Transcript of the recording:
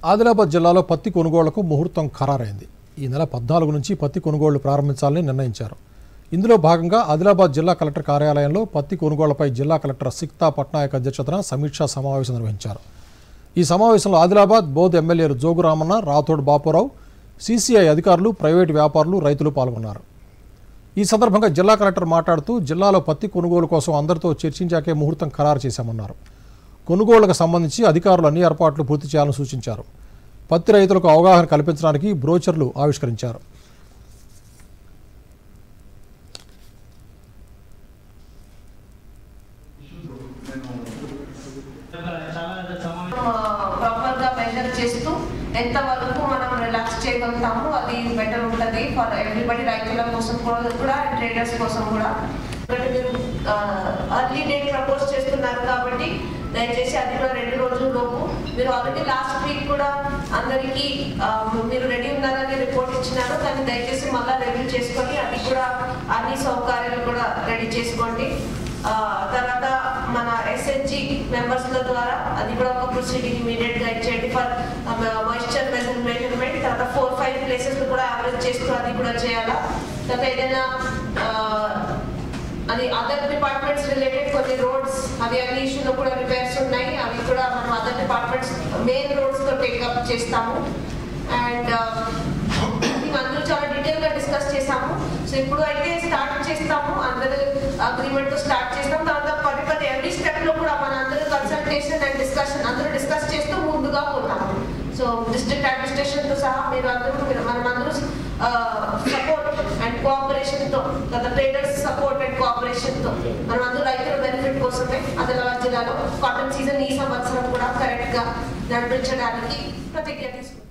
ఆదిలాబాద్ జిల్లాలో పత్తి కొనుగోళ్లకు ముహూర్తం ఖరారైంది ఈ నెల పద్నాలుగు నుంచి పత్తి కొనుగోళ్లు ప్రారంభించాలని నిర్ణయించారు ఇందులో భాగంగా ఆదిలాబాద్ జిల్లా కలెక్టర్ కార్యాలయంలో పత్తి కొనుగోళ్లపై జిల్లా కలెక్టర్ సిక్తా పట్నాయక్ అధ్యక్షతన సమీక్షా సమావేశం నిర్వహించారు ఈ సమావేశంలో ఆదిలాబాద్ బోధ్ ఎమ్మెల్యేలు జోగు రామన్న రాథోడ్ బాపురావు సీసీఐ అధికారులు ప్రైవేటు వ్యాపారులు రైతులు పాల్గొన్నారు ఈ సందర్భంగా జిల్లా కలెక్టర్ మాట్లాడుతూ జిల్లాలో పత్తి కొనుగోలు కోసం అందరితో చర్చించాకే ముహూర్తం ఖరారు చేశామన్నారు కొనుగోళ్లకు సంబంధించి అధికారులు అన్ని ఏర్పాట్లు పూర్తి చేయాలని సూచించారు పత్తి రైతులకు అవగాహన కల్పించడానికి బ్రోచర్లు ఆవిష్కరించారు ప్రాపర్ గా మెజర్ చేస్తూ ఎంత వరకు మనం రిలాక్స్ చేయగలుగుతాము అది బెటర్ ఉంటుంది ఫర్ ఎవ్రీబడి రైతుల కోసం కూడా కూడా ట్రేడర్స్ కోసం కూడా ఒకటి మీరు అర్లీ డేట్ ప్రపోజ్ చేస్తున్నారు కాబట్టి దయచేసి అది కూడా రెండు రోజుల లోపు మీరు ఆల్రెడీ లాస్ట్ వీక్ కూడా అందరికీ ఆ, మీరు రెడీ ఉన్నారని రిపోర్ట్ ఇచ్చినారు కానీ దయచేసి మళ్ళీ రివ్యూ చేసుకొని అది కూడా అన్ని సౌకర్యాలు కూడా రెడీ చేసుకోండి ఆ, తర్వాత మన ఎస్హెచ్జి మెంబర్స్ ద్వారా అది కూడా ఒక ప్రొసీడింగ్ ఇమీడియట్ గా ఇచ్చేయండి ఫర్ మాయిశ్చర్ మెజర్మెంట్ తర్వాత ఫోర్ ఫైవ్ ప్లేసెస్ కూడా యావరేజ్ చేస్తూ అది కూడా చేయాలా తర్వాత ఏదైనా ఆ, అది అదర్ డిపార్ట్మెంట్స్ రిలేటెడ్ కొన్ని రోడ్స్ అవి అన్ని ఇష్యూలో కూడా రిపేర్స్ ఉన్నాయి అవి కూడా మనం అదర్ డిపార్ట్మెంట్స్ మెయిన్ రోడ్స్ తో టేకప్ చేస్తాము అండ్ మేము అందరూ చాలా డీటెయిల్ గా డిస్కస్ చేసాము సో ఇప్పుడు అయితే స్టార్ట్ చేస్తాము అందరూ అగ్రిమెంట్ తో స్టార్ట్ చేస్తాం తర్వాత పది పది ఎవ్రీ స్టెప్ లో కూడా మన అందరూ కన్సల్టేషన్ అండ్ డిస్కషన్ అందరూ డిస్కస్ చేస్తూ ముందుగా పోతాము సో డిస్ట్రిక్ట్ అడ్మినిస్ట్రేషన్ తో సహా మీరు అందరూ మీరు మనం అందరూ సపోర్ట్ అండ్ కోఆపరేషన్ తో గత ట్రేడర్స్ సపోర్ట్ అండ్ కోఆపరేషన్ తో మనం అందరూ రైతుల బెనిఫిట్ కోసమే ఆదిలాబాద్ జిల్లాలో కాటన్ సీజన్ ఈ సంవత్సరం కూడా కరెక్ట్ గా నడిపించడానికి ప్రతిజ్ఞ తీసుకుంటాం